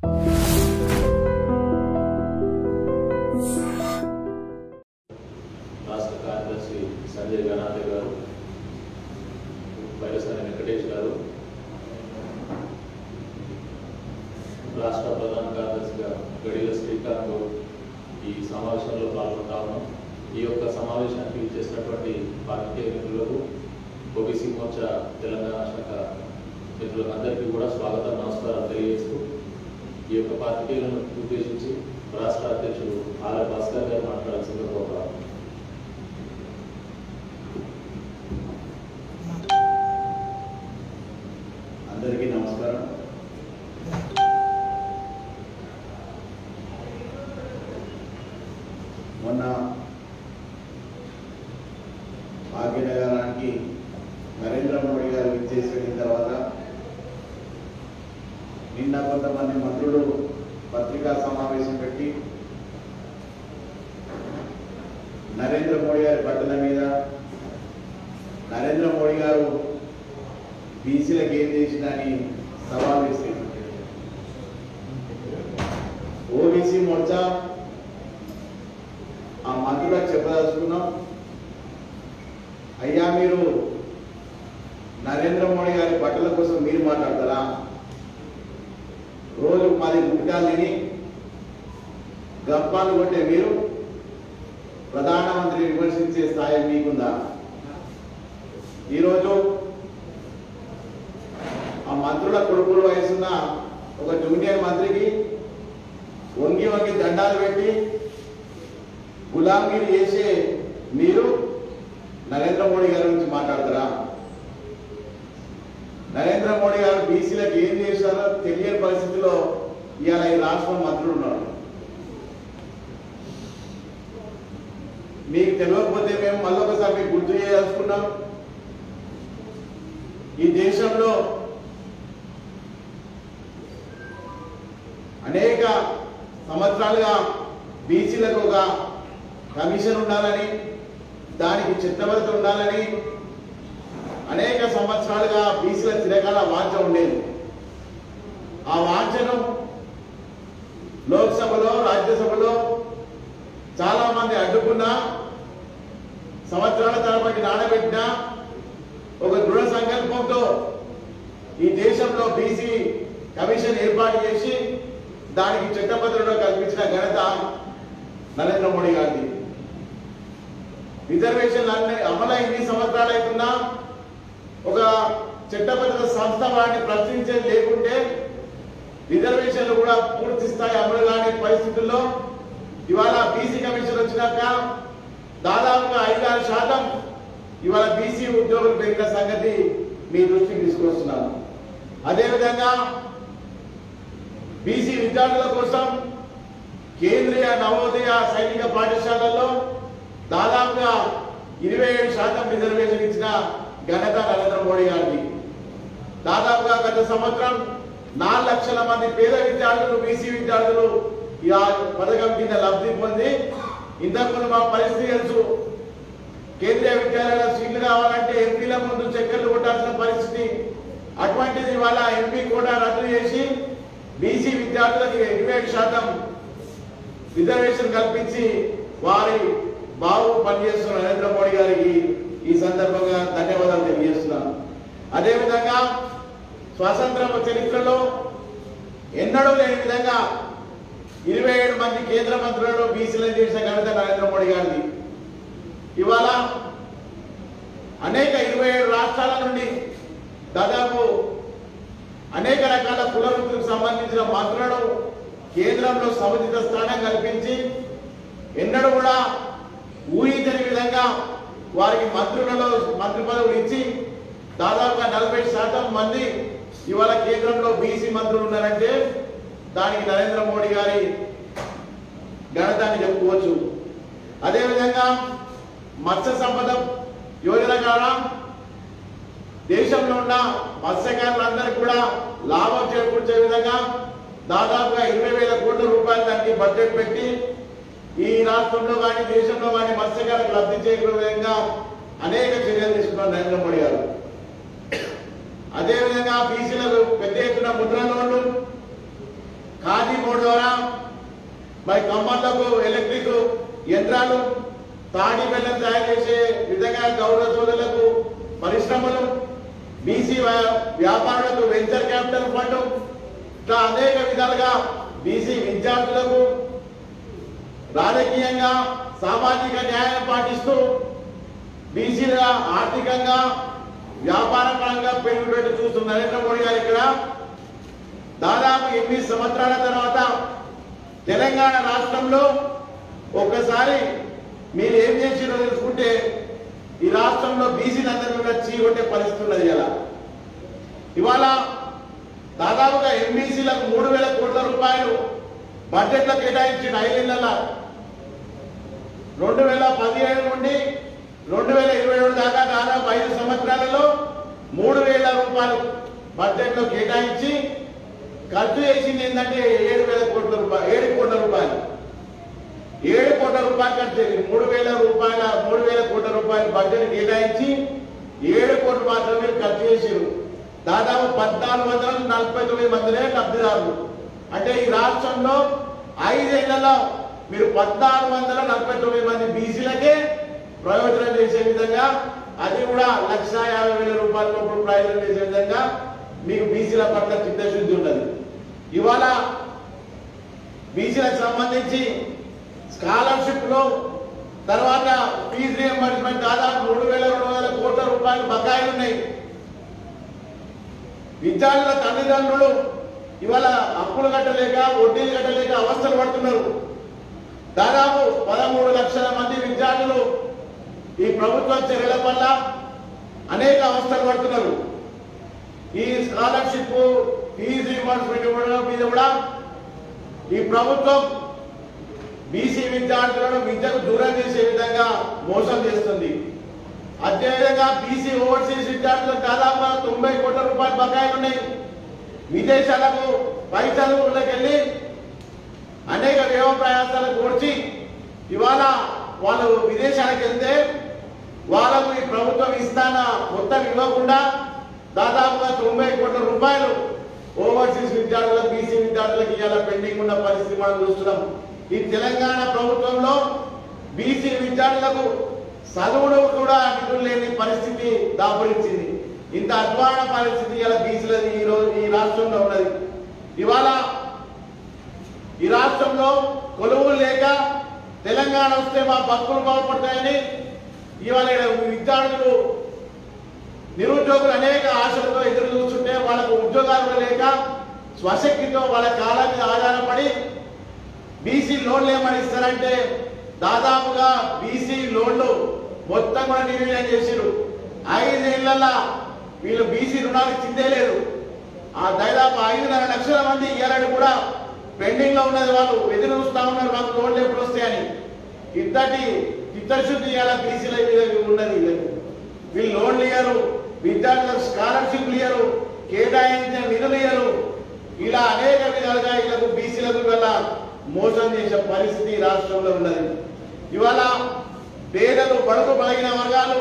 రాష్ట్ర కార్యదర్శి సంజయ్ గణాథే గారు వైఎస్ఆర్ వెంకటేష్ గారు రాష్ట్ర ప్రధాన కార్యదర్శిగా గడిల శ్రీకాంత్ గౌడ్ ఈ సమావేశంలో పాల్గొంటా ఉన్నాం ఈ యొక్క సమావేశానికి ఇచ్చేసినటువంటి పార్టీ మిత్రులకు ఓబీసీ మోర్చా తెలంగాణ శాఖ మిత్రులందరికీ కూడా స్వాగతం నమస్కారం తెలియజేస్తూ ఈ యొక్క పార్టీలను ఉద్దేశించి రాష్ట్ర అధ్యక్షుడు ఆర్ భాస్కర్ గారు మాట్లాడాల్సిందిగా కోరుతున్నాను అందరికీ నమస్కారం మొన్న భాగ్యనగరానికి నరేంద్ర మోడీ గారు విచ్చేసిన తర్వాత నిన్న కొంతమంది మంత్రులు పత్రికా సమావేశం పెట్టి నరేంద్ర మోడీ గారి బట్టల మీద నరేంద్ర మోడీ గారు బీసీలకు ఏం చేసిందని సవాల్ వేసింది ఓబీసీ మోర్చా ఆ మంత్రులకు చెప్పదలుచుకున్నాం అయ్యా మీరు నరేంద్ర మోడీ గారి బట్టల కోసం మీరు మాట్లాడతారా రోజు మాది గుట్కాలు తిని గప్పాలు కొట్టే మీరు ప్రధానమంత్రి విమర్శించే స్థాయి మీకుందా ఈరోజు ఆ మంత్రుల కొడుకుల వయసున్న ఒక జూనియర్ మంత్రికి వంగి వంగి దండాలు పెట్టి గులాంగిరి చేసే మీరు నరేంద్ర మోడీ గారి గురించి మాట్లాడతారా నరేంద్ర మోడీ గారు బీసీలకు ఏం చేశారో తెలియని పరిస్థితిలో ఇవాళ ఈ రాష్ట్రం మంత్రులు ఉన్నారు మీకు తెలియకపోతే మేము మళ్ళొకసారి మీకు గుర్తు చేయదలుచుకున్నాం ఈ దేశంలో అనేక సంవత్సరాలుగా బీసీలకు ఒక కమిషన్ ఉండాలని దానికి చిత్తబద్ధత ఉండాలని అనేక సంవత్సరాలుగా బీసీల తిరగాల వాంఛ ఉండేది ఆ వాంఛను లోక్సభలో రాజ్యసభలో చాలా మంది అడ్డుకున్నా సంవత్సరాల తరబడి నానబెట్టిన ఒక దృఢ సంకల్పంతో ఈ దేశంలో బీసీ కమిషన్ ఏర్పాటు చేసి దానికి చట్టభద్రత కల్పించిన ఘనత నరేంద్ర మోడీ గారిది రిజర్వేషన్లు అన్ని అమలు ఇన్ని సంవత్సరాలు అవుతున్నా ఒక చట్టబద్ధత సంస్థ వారిని ప్రశ్నించేది లేకుంటే రిజర్వేషన్లు కూడా పూర్తి స్థాయి అమలు కాని పరిస్థితుల్లో ఇవాళ బీసీ కమిషన్ వచ్చినాక దాదాపుగా ఐదారు శాతం ఇవాళ బీసీ ఉద్యోగులు పెరిగిన సంగతి మీ దృష్టికి తీసుకొస్తున్నాను అదేవిధంగా బీసీ విద్యార్థుల కోసం కేంద్రీయ నవోదయ సైనిక పాఠశాలల్లో దాదాపుగా ఇరవై ఏడు శాతం రిజర్వేషన్ ఇచ్చిన ఘనత నరేంద్ర మోడీ గారికి దాదాపుగా గత సంవత్సరం నాలుగు లక్షల మంది పేద విద్యార్థులు బీసీ విద్యార్థులు ఈ ఆ పథకం కింద లబ్ధి పొంది ఇంతకుముందు మా పరిస్థితి తెలుసు కేంద్రీయ విద్యాలయాల సీట్లు కావాలంటే ఎంపీల ముందు చక్కర్లు కొట్టాల్సిన పరిస్థితి అటువంటిది ఇవాళ ఎంపీ కూడా రద్దు చేసి బీసీ విద్యార్థులకు ఇరవై ఏడు శాతం రిజర్వేషన్ కల్పించి వారి బాగు పనిచేస్తున్న నరేంద్ర మోడీ గారికి ఈ సందర్భంగా ధన్యవాదాలు తెలియజేస్తున్నాను అదేవిధంగా స్వాతంత్ర చరిత్రలో ఎన్నడూ లేని విధంగా ఇరవై ఏడు మంది కేంద్ర మంత్రులను బీసీలను చేసిన ఘనత నరేంద్ర మోడీ గారిది ఇవాళ అనేక ఇరవై ఏడు రాష్ట్రాల నుండి దాదాపు అనేక రకాల కుల వృత్తులకు సంబంధించిన మంత్రులను కేంద్రంలో సముచిత స్థానం కల్పించి ఎన్నడూ కూడా ఊహించని విధంగా వారికి మంత్రులలో మంత్రి పదవులు ఇచ్చి దాదాపుగా నలభై శాతం మంది ఇవాళ కేంద్రంలో బీసీ మంత్రులు ఉన్నారంటే దానికి నరేంద్ర మోడీ గారి ఘనతాన్ని చెప్పుకోవచ్చు అదేవిధంగా మత్స్య సంపద యోజన ద్వారా దేశంలో ఉన్న మత్స్యకారులందరికీ కూడా లాభం చేకూర్చే విధంగా దాదాపుగా ఇరవై వేల కోట్ల రూపాయలు దానికి బడ్జెట్ పెట్టి ఈ రాష్ట్రంలో కానీ దేశంలో కానీ మత్స్యకారులకు లబ్ధి చేకూరే విధంగా అనేక చర్యలు తీసుకున్నారు నరేంద్ర మోడీ గారు అదేవిధంగా బీసీలకు పెద్ద ఎత్తున ముద్ర లోన్లు ఖాదీ బోర్డు ద్వారా మరి కమ్మర్లకు ఎలక్ట్రిక్ యంత్రాలు తాడి బెల్లం తయారు చేసే విధంగా గౌరవ సోదరులకు పరిశ్రమలు బీసీ వ్యాపారులకు వెంచర్ క్యాపిటల్ ఫండ్ ఇట్లా అనేక విధాలుగా బీసీ విద్యార్థులకు రాజకీయంగా సామాజిక న్యాయం పాటిస్తూ బీసీల ఆర్థికంగా వ్యాపార పరంగా పెరుగుబడి చూస్తున్న నరేంద్ర మోడీ గారు ఇక్కడ దాదాపు ఎనిమిది సంవత్సరాల తర్వాత తెలంగాణ రాష్ట్రంలో ఒక్కసారి మీరు ఏం చేసిరో తెలుసుకుంటే ఈ రాష్ట్రంలో బీసీలు అందరినీ కూడా చీకొట్టే పరిస్థితి ఉన్నది ఇలా ఇవాళ దాదాపుగా ఎంబీసీలకు మూడు వేల కోట్ల రూపాయలు బడ్జెట్లో కేటాయించిన ఐదేళ్ల రెండు వేల పదిహేడు నుండి రెండు వేల ఇరవై ఏడు దాకా దాదాపు ఐదు సంవత్సరాలలో మూడు వేల రూపాయలు బడ్జెట్లో కేటాయించి ఖర్చు చేసింది ఏంటంటే ఏడు వేల కోట్ల రూపాయలు ఏడు కోట్ల రూపాయలు ఏడు కోట్ల రూపాయలు ఖర్చు చేసింది మూడు వేల రూపాయల మూడు వేల కోట్ల రూపాయలు బడ్జెట్ కేటాయించి ఏడు కోట్లు మాత్రమే ఖర్చు చేసారు దాదాపు పద్నాలుగు వందల నలభై తొమ్మిది మందినే లబ్ధిదారులు అంటే ఈ రాష్ట్రంలో ఐదేళ్లలో మీరు పద్నాలుగు వందల నలభై తొమ్మిది మంది బీసీలకే ప్రయోజనం చేసే విధంగా అది కూడా లక్ష యాభై వేల రూపాయల లోపల ప్రయోజనం చేసే విధంగా మీకు బీసీల పట్ల చిత్తశుద్ధి ఉన్నది ఇవాళ బీసీలకు సంబంధించి స్కాలర్షిప్ లో తర్వాత ఫీజు రియంబర్స్మెంట్ దాదాపు మూడు వేల రెండు వేల కోట్ల రూపాయలు బకాయిలు ఉన్నాయి విద్యార్థుల తల్లిదండ్రులు ఇవాళ అప్పులు కట్టలేక వడ్డీలు కట్టలేక అవస్థలు పడుతున్నారు దాదాపు పదమూడు లక్షల మంది విద్యార్థులు ఈ ప్రభుత్వ చర్యల వల్ల అనేక అవస్థలు పడుతున్నారు ఈ స్కాలర్షిప్ ఫీజు రియంబర్స్మెంట్ ఇవ్వడం మీద కూడా ఈ ప్రభుత్వం బీసీ విద్యార్థులను విద్యకు దూరం చేసే విధంగా మోసం చేస్తుంది అదేవిధంగా బీసీ ఓవర్సీస్ విద్యార్థులకు దాదాపుగా తొంభై కోట్ల రూపాయల బకాయిలు ఉన్నాయి విదేశాలకు పై చదువులకు వెళ్ళి అనేక వ్యవ ప్రయాసాలకు కూర్చి ఇవాళ వాళ్ళు విదేశాలకు వెళ్తే వాళ్ళకు ఈ ప్రభుత్వం ఇస్తాన మొత్తం ఇవ్వకుండా దాదాపుగా తొంభై కోట్ల రూపాయలు ఓవర్సీస్ విద్యార్థులకు బీసీ విద్యార్థులకు ఇవాళ పెండింగ్ ఉన్న పరిస్థితి మనం చూస్తున్నాం ఈ తెలంగాణ ప్రభుత్వంలో బీసీ విద్యార్థులకు చదువుడు కూడా నిధులు లేని పరిస్థితి దాపురించింది ఇంత అధ్వాన పరిస్థితి ఇలా బీసీలది ఈ రోజు ఈ రాష్ట్రంలో ఉన్నది ఇవాళ ఈ రాష్ట్రంలో కొలువులు లేక తెలంగాణ వస్తే మా భక్తులు బాగుపడతాయని ఇవాళ ఈడ విద్యార్థులు నిరుద్యోగులు అనేక ఆశలతో ఎదురు చూస్తుంటే వాళ్ళకు ఉద్యోగాలు లేక స్వశక్తితో వాళ్ళ కాలం మీద ఆధారపడి బీసీ లోన్లు ఏమని ఇస్తారంటే దాదాపుగా బీసీ లోన్లు మొత్తం కూడా నిర్వీర్యం చేసిరు ఐదేళ్ల వీళ్ళు బీసీ రుణాలు ఇచ్చిందే లేదు ఆ దాదాపు ఐదున్నర లక్షల మంది ఇయ్యాలని కూడా పెండింగ్ లో ఉన్నది వాళ్ళు ఎదురు చూస్తా ఉన్నారు మాకు లోన్లు ఎప్పుడు వస్తాయని ఇంతటి చిత్తశుద్ధి ఇవాళ బీసీల మీద ఉన్నది వీళ్ళు లోన్లు ఇయ్యరు విద్యార్థులకు స్కాలర్షిప్లు ఇయ్యరు కేటాయించిన నిధులు ఇయ్యరు ఇలా అనేక విధాలుగా వీళ్ళకు బీసీలకు వల్ల మోసం చేసే పరిస్థితి ఈ రాష్ట్రంలో ఉన్నది ఇవాళ పేదలు బడుగు బలగిన వర్గాలు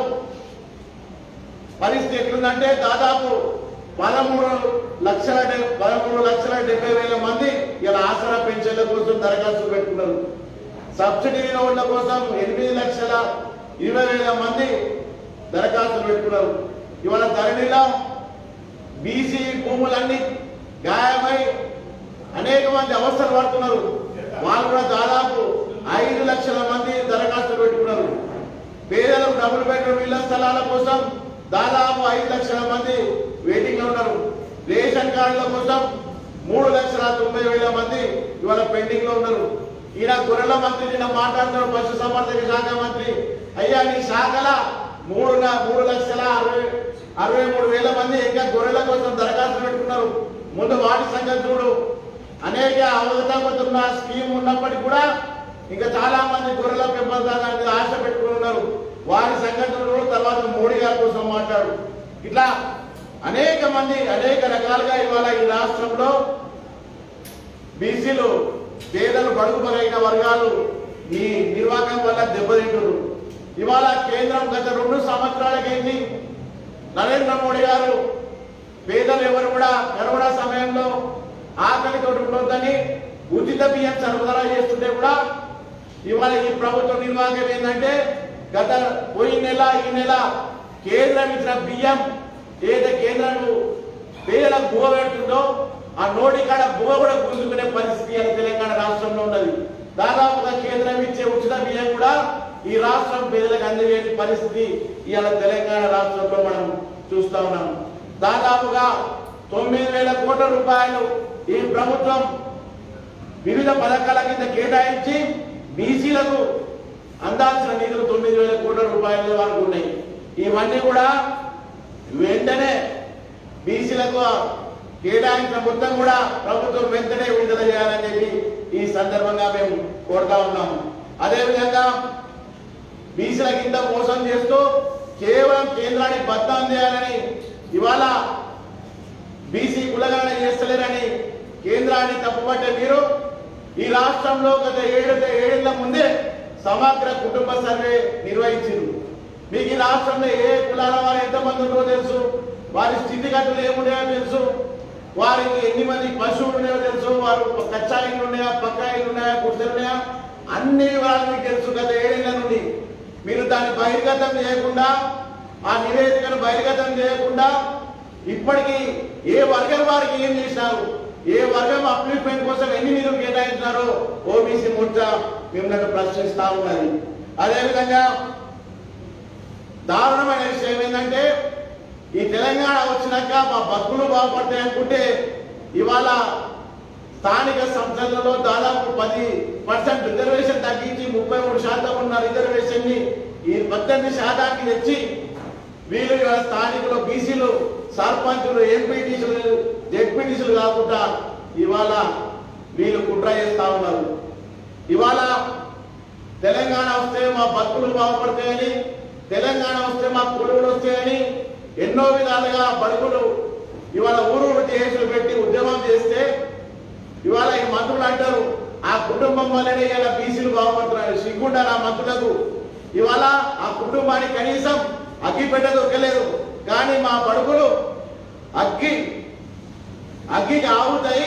పరిస్థితి ఎట్లుందంటే దాదాపు పదమూడు లక్షల డె- పదమూడు లక్షల డెబ్బై వేల మంది ఇలా ఆసరా పెన్షన్ల కోసం దరఖాస్తు పెట్టుకున్నారు సబ్సిడీ లోన్ల కోసం ఎనిమిది లక్షల ఇరవై వేల మంది దరఖాస్తులు పెట్టుకున్నారు ఇవాళ ధరణిలో బీసీ భూములన్నీ గాయమై అనేక మంది అవస్థలు పడుతున్నారు వాళ్ళు కూడా దాదాపు ఐదు లక్షల మంది దరఖాస్తులు పెట్టుకున్నారు పేదలకు డబుల్ బెడ్రూమ్ ఇళ్ల స్థలాల కోసం దాదాపు ఐదు లక్షల మంది వెయిటింగ్ లో ఉన్నారు రేషన్ కార్డుల కోసం మూడు లక్షల తొంభై వేల మంది ఇవాళ పెండింగ్ లో ఉన్నారు ఈయన గొర్రెల మంత్రి నిన్న మాట్లాడుతున్నారు పశు సంవర్ధక శాఖ మంత్రి అయ్యా నీ శాఖల మూడు ల- మూడు లక్షల అరవై అరవై మూడు వేల మంది ఇంకా గొర్రెల కోసం దరఖాస్తు పెట్టుకున్నారు ముందు వాటి సంగతి చూడు అనేక అవగతపడుతున్న స్కీమ్ ఉన్నప్పటికీ కూడా ఇంకా చాలా మంది గొర్రెల పెంపకాల మీద ఆశ పెట్టుకుని ఉన్నారు వారి సంఘటనలు తర్వాత మోడీ గారి కోసం మాట్లాడు ఇట్లా అనేక మంది అనేక రకాలుగా ఇవాళ ఈ రాష్ట్రంలో బీసీలు పేదలు బడుగు బలైన వర్గాలు ఈ నిర్వాహకం వల్ల దెబ్బతింటున్నారు ఇవాళ కేంద్రం గత రెండు సంవత్సరాలకైంది నరేంద్ర మోడీ గారు పేదలు ఎవరు కూడా కరోనా సమయంలో ఆకలితో ఉండొద్దని ఉచిత బియ్యం సరఫరా చేస్తుంటే కూడా ఇవాళ ఈ ప్రభుత్వ నిర్వాహకం ఏంటంటే గత పోయిన నెల ఈ నెల కేంద్రం ఇచ్చిన బియ్యం ఏదైతే కేంద్రం పేదలకు బువ పెడుతుందో ఆ నోటి కాడ బువ కూడా గుంజుకునే పరిస్థితి ఇలా తెలంగాణ రాష్ట్రంలో ఉన్నది దాదాపుగా కేంద్రం ఇచ్చే ఉచిత బియ్యం కూడా ఈ రాష్ట్రం పేదలకు అందజేయని పరిస్థితి ఇవాళ తెలంగాణ రాష్ట్రంలో మనం చూస్తా ఉన్నాం దాదాపుగా తొమ్మిది వేల కోట్ల రూపాయలు ఈ ప్రభుత్వం వివిధ పథకాల కింద కేటాయించి బీసీలకు అందాల్సిన నిధులు తొమ్మిది వేల కోట్ల రూపాయల వరకు ఉన్నాయి ఇవన్నీ కూడా వెంటనే బీసీలకు కేటాయించిన మొత్తం కూడా ప్రభుత్వం వెంటనే విడుదల చేయాలని చెప్పి ఈ సందర్భంగా మేము కోరుతా ఉన్నాము అదేవిధంగా బీసీల కింద మోసం చేస్తూ కేవలం కేంద్రానికి బద్నాం చేయాలని ఇవాళ బీసీ కులగణన చేస్తలేరని కేంద్రాన్ని తప్పుపట్టే మీరు ఈ రాష్ట్రంలో గత ఏడు ఏడేళ్ల ముందే సమగ్ర కుటుంబ సర్వే నిర్వహించారు మీకు ఈ రాష్ట్రంలో ఏ కులాల వారు ఎంతమంది ఉన్నారో తెలుసు వారి స్థితిగతులు ఏమున్నాయో తెలుసు వారికి ఎన్ని మంది పశువులు ఉన్నాయో తెలుసు వారు కచ్చా ఇల్లు ఉన్నాయా పక్కా ఇల్లు ఉన్నాయా గుడిసెలు ఉన్నాయా అన్ని వివరాలు మీకు తెలుసు గత ఏడేళ్ల నుండి మీరు దాన్ని బహిర్గతం చేయకుండా ఆ నివేదికను బహిర్గతం చేయకుండా ఇప్పటికీ ఏ వర్గం వారికి ఏం చేసినారు ఏ వర్గం అప్లిమెంట్ కోసం ఎన్ని నిధులు కేటాయించినారో ఓబీసీ మోర్చా మిమ్మల్ని ప్రశ్నిస్తా ఉన్నది అదేవిధంగా దారుణమైన విషయం ఏంటంటే ఈ తెలంగాణ వచ్చినాక మా బతుకులు బాగుపడతాయి అనుకుంటే ఇవాళ స్థానిక సంస్థలలో దాదాపు పది పర్సెంట్ రిజర్వేషన్ తగ్గించి ముప్పై మూడు శాతం ఉన్న రిజర్వేషన్ ని ఈ పద్దెనిమిది శాతానికి తెచ్చి వీళ్ళు ఇవాళ స్థానికులు బీసీలు సర్పంచులు ఎంపీటీసీలు జెడ్పీటీసీలు కాకుండా ఇవాళ వీళ్ళు కుట్ర చేస్తా ఉన్నారు ఇవాళ తెలంగాణ వస్తే మా బతుకులు బాగుపడతాయని తెలంగాణ వస్తే మా కొలువులు వస్తాయని ఎన్నో విధాలుగా బడుగులు ఇవాళ ఊరు కేసులు పెట్టి ఉద్యమం చేస్తే ఇవాళ ఈ మంత్రులు అంటారు ఆ కుటుంబం వల్లనే ఇలా బీసీలు బాగుపడుతున్నారు సిగ్గుండా నా మంత్రులకు ఇవాళ ఆ కుటుంబానికి కనీసం అగ్గి పెట్ట దొరకలేదు కానీ మా బడుగులు అగ్గి అగ్గికి ఆవుతాయి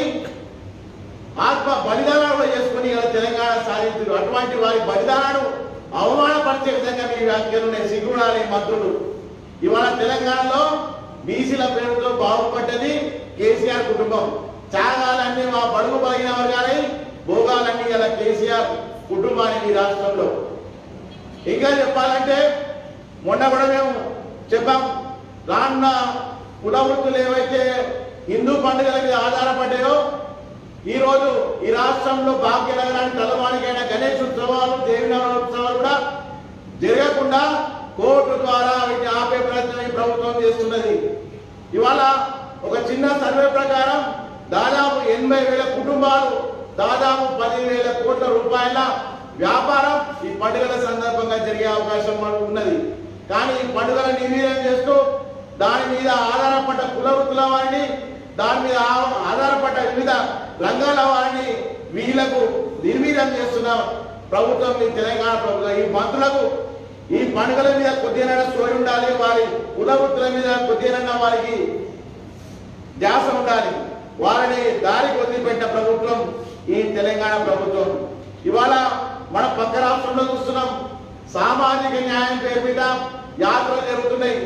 ఆత్మ బలిదానాలు కూడా చేసుకుని ఇలా తెలంగాణ సాధించారు అటువంటి వారి బలిదానాలు అవమానపరిచే విధంగా మీ వ్యాఖ్యలు నేను సిగ్గుడాలి మంత్రులు ఇవాళ తెలంగాణలో బీసీల పేరుతో బాగుపడ్డది కేసీఆర్ కుటుంబం త్యాగాలన్నీ మా బడుగు బలిగిన వర్గాలై భోగాలన్నీ ఇలా కేసీఆర్ కుటుంబానికి ఈ రాష్ట్రంలో ఇంకా చెప్పాలంటే మొన్న కూడా మేము చెప్పాం రానున్న కుల వృత్తులు ఏవైతే హిందూ పండుగల మీద ఆధారపడ్డాయో ఈ రోజు ఈ రాష్ట్రంలో భాగ్యనగరానికి తలవానికైన గణేష్ ఉత్సవాలు దేవి నవరోత్సవాలు కూడా జరగకుండా కోర్టు ద్వారా వీటిని ఆపే ప్రయత్నం ఈ ప్రభుత్వం చేస్తున్నది ఇవాళ ఒక చిన్న సర్వే ప్రకారం దాదాపు ఎనభై వేల కుటుంబాలు దాదాపు పదివేల కోట్ల రూపాయల వ్యాపారం ఈ పండుగల సందర్భంగా జరిగే అవకాశం మనకు ఉన్నది కానీ ఈ పండుగల నిర్వీర్యం చేస్తూ దాని మీద ఆధారపడ్డ కుల వృత్తుల వారిని దాని మీద ఆ- ఆధారపడ్డ వివిధ రంగాల వారిని వీళ్లకు నిర్వీర్యం చేస్తున్న ప్రభుత్వం ఈ తెలంగాణ ప్రభుత్వం ఈ మంత్రులకు ఈ పండుగల మీద కొద్దిగా సోయి ఉండాలి వారి కుల వృత్తుల మీద కొద్దిగా వారికి ధ్యాస ఉండాలి వారిని దారికి వదిలిపెట్టిన ప్రభుత్వం ఈ తెలంగాణ ప్రభుత్వం ఇవాళ మన పక్క రాష్ట్రంలో చూస్తున్నాం సామాజిక న్యాయం పేరు మీద యాత్రలు జరుగుతున్నాయి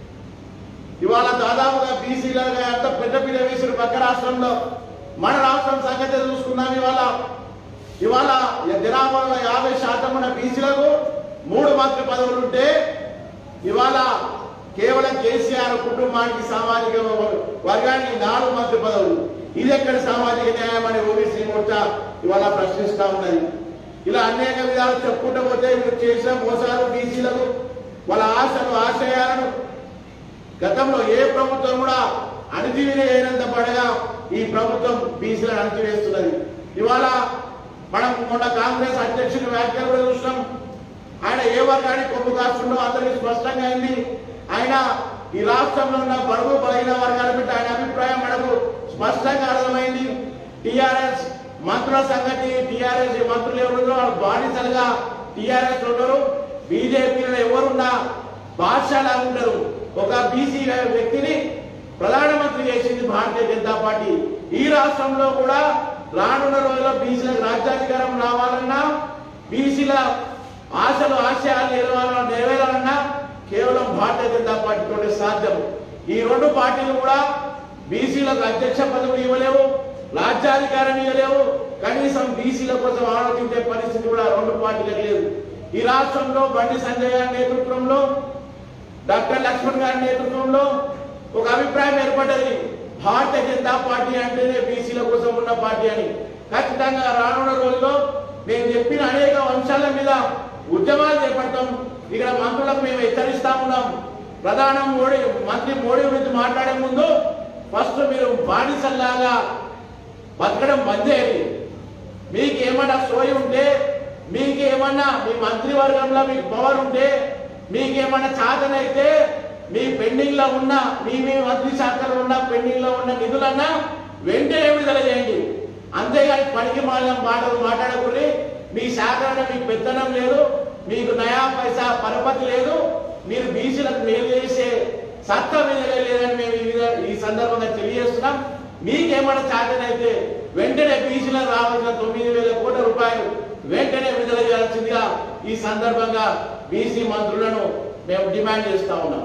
ఇవాళ దాదాపుగా బీసీలుగా ఎంత పెద్ద పీడ వేసిన పక్క రాష్ట్రంలో మన రాష్ట్రం సంగతి చూసుకున్నాం ఇవాళ ఇవాళ జనాభాలో యాభై శాతం ఉన్న బీసీలకు మూడు మంత్రి పదవులు ఉంటే ఇవాళ కేవలం కేసీఆర్ కుటుంబానికి సామాజిక వర్గానికి నాలుగు మంత్రి పదవులు ఇది ఎక్కడ సామాజిక న్యాయం అని ఓబీసీ మోర్చా ఇవాళ ప్రశ్నిస్తా ఉన్నది ఇలా అనేక విధాలు చెప్పుకుంటూ పోతే మీరు చేసిన మోసాలు బీసీలకు వాళ్ళ ఆశలు ఆశయాలను గతంలో ఏ ప్రభుత్వం కూడా అణిచివేయనంత పడగా ఈ ప్రభుత్వం బీసీలను అణిచివేస్తున్నది ఇవాళ మనం మొన్న కాంగ్రెస్ అధ్యక్షుని వ్యాఖ్యలు కూడా చూసినాం ఆయన ఏ వర్గానికి కొమ్ము కాస్తుండో అందరికీ స్పష్టంగా అయింది ఆయన ఈ రాష్ట్రంలో ఉన్న బడుగు బలహీన వర్గాల మీద ఆయన అభిప్రాయం మనకు స్పష్టంగా అర్థమైంది టిఆర్ఎస్ మంత్రుల సంగతి టిఆర్ఎస్ మంత్రులు ఎవరు వాళ్ళు బానిసలుగా టిఆర్ఎస్ ఉండరు బీజేపీలో ఎవరున్నా బాద్షాలా ఉండరు ఒక బీసీ వ్యక్తిని ప్రధానమంత్రి చేసింది భారతీయ జనతా పార్టీ ఈ రాష్ట్రంలో కూడా రానున్న రోజుల్లో బీసీలకు రాజ్యాధికారం రావాలన్నా బీసీల ఆశలు ఆశయాలు నెరవేరాలన్నా నెరవేరాలన్నా కేవలం భారతీయ జనతా పార్టీతోనే సాధ్యం ఈ రెండు పార్టీలు కూడా బీసీలకు అధ్యక్ష పదవులు ఇవ్వలేవు రాజ్యాధికారం ఇవ్వలేవు కనీసం బీసీల కోసం ఆలోచించే పరిస్థితి కూడా రెండు పార్టీలకు లేదు ఈ రాష్ట్రంలో బండి సంజయ్ గారి నేతృత్వంలో డాక్టర్ లక్ష్మణ్ గారి నేతృత్వంలో ఒక అభిప్రాయం ఏర్పడ్డది భారతీయ జనతా పార్టీ అంటేనే బీసీల కోసం ఉన్న పార్టీ అని ఖచ్చితంగా రానున్న రోజుల్లో మేము చెప్పిన అనేక అంశాల మీద ఉద్యమాలు చేపడతాం ఇక్కడ మంత్రులకు మేము హెచ్చరిస్తా ఉన్నాం ప్రధాన మోడీ మంత్రి మోడీ గురించి మాట్లాడే ముందు ఫస్ట్ మీరు బానిసల్లాగా బతకడం బంద్ చేయండి మీకు ఏమన్నా సోయి ఉంటే మీకు ఏమన్నా మీ మంత్రివర్గంలో మీకు పవర్ ఉంటే మీకు ఏమన్నా చాతనైతే మీ పెండింగ్ లో ఉన్న మీ మీ మంత్రి శాఖలో ఉన్న పెండింగ్ లో ఉన్న నిధులన్నా వెంటనే విడుదల చేయండి అంతేగాని పనికి మాలిన మాటలు మాట్లాడకూడదు మీ శాఖలో మీకు పెత్తనం లేదు మీకు నయా పైసా పరపతి లేదు మీరు బీసీలకు మేలు చేసే సత్తా మీద లేదని మేము ఈ విధ- ఈ సందర్భంగా తెలియజేస్తున్నాం మీకేమైనా చాటనైతే వెంటనే బీసీలకు రావాల్సిన తొమ్మిది వేల కోట్ల రూపాయలు వెంటనే విడుదల చేయాల్సిందిగా ఈ సందర్భంగా బీసీ మంత్రులను మేము డిమాండ్ చేస్తా ఉన్నాం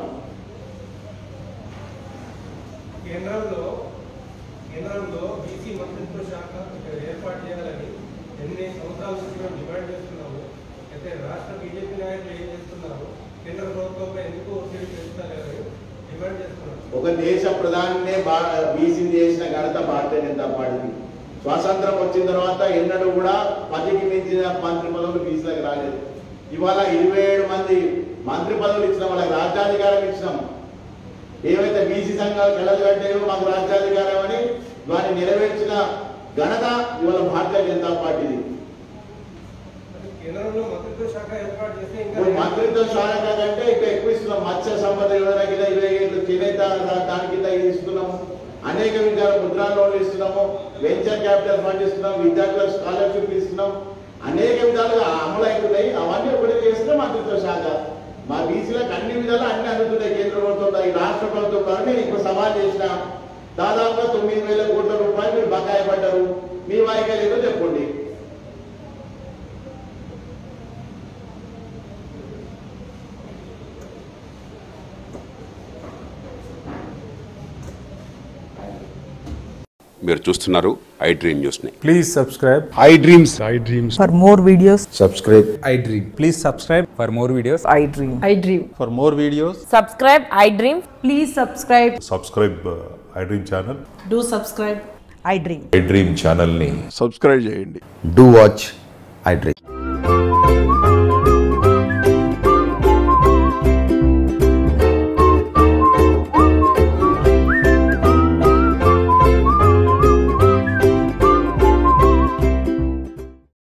కేంద్రంలో కేంద్రంలో బీసీ మంత్రిత్వ శాఖ ఏర్పాటు చేయాలని ఎన్ని సంవత్సరాల నుంచి మేము డిమాండ్ చేస్తున్నాము అయితే రాష్ట్ర బీజేపీ నాయకులు ఏం చేస్తున్నారు కేంద్ర ప్రభుత్వంపై ఎందుకు ఒత్తిడి పెంచుతారని డిమాండ్ చేస్తున్నాం ఒక దేశ ప్రధానినే బీసీ చేసిన ఘనత భారతీయ జనతా పార్టీ స్వాతంత్రం వచ్చిన తర్వాత ఎన్నడూ కూడా పదికి మించిన మంత్రి పదవులు బీసీలకు రాలేదు ఇవాళ ఇరవై ఏడు మంది మంత్రి పదవులు ఇచ్చినాం వాళ్ళకి రాజ్యాధికారం ఇచ్చినాం ఏవైతే బీసీ సంఘాలు కళలు కట్టాయో మాకు రాజ్యాధికారం అని దాన్ని నెరవేర్చిన ఘనత ఇవాళ భారతీయ జనతా పార్టీది అయితే కేంద్రంలో మంత్రిత్వ శాఖ ఏర్పాటు చేస్తే ఇంకా ఇప్పుడు మంత్రిత్వ శాఖ కంటే ఇంకా ఎక్కువ ఇస్తున్నాం మత్స్య సంపద యోజన కింద ఇరవై ఏళ్ళు చేనేత దా- దాని కింద ఇది ఇస్తున్నాము అనేక విధాల ముద్రా లోన్లు ఇస్తున్నాము వెంచర్ క్యాపిటల్ ఫండ్ ఇస్తున్నాం విద్యార్థులకు స్కాలర్షిప్ ఇస్తున్నాం అనేక విధాలుగా అమలు అవుతున్నాయి అవన్నీ ఒకటి చేస్తే మంత్రిత్వ శాఖ మా బీసీలకు అన్ని విధాలు అన్ని అందుతున్నాయి కేంద్ర ప్రభుత్వం ఈ రాష్ట్ర ప్రభుత్వం ద్వారా నేను ఇప్పుడు సవాల్ చేసిన దాదాపుగా తొమ్మిది వేల కోట్ల రూపాయలు మీరు బకాయి పడ్డారు మీ వాయిగా లేదో చెప్పండి మీరు చూస్తున్నారు ఐ డ్రీమ్ న్యూస్ని Please subscribe. I dreams. I dreams. For more videos, Subscribe. I dream. Please subscribe for more videos. I dream. I dream. For more videos. Subscribe, I dream. Please subscribe. Subscribe I dream channel Do subscribe. I dream. I dream ఛానల్ని Subscribe చేయండి do watch I Dream.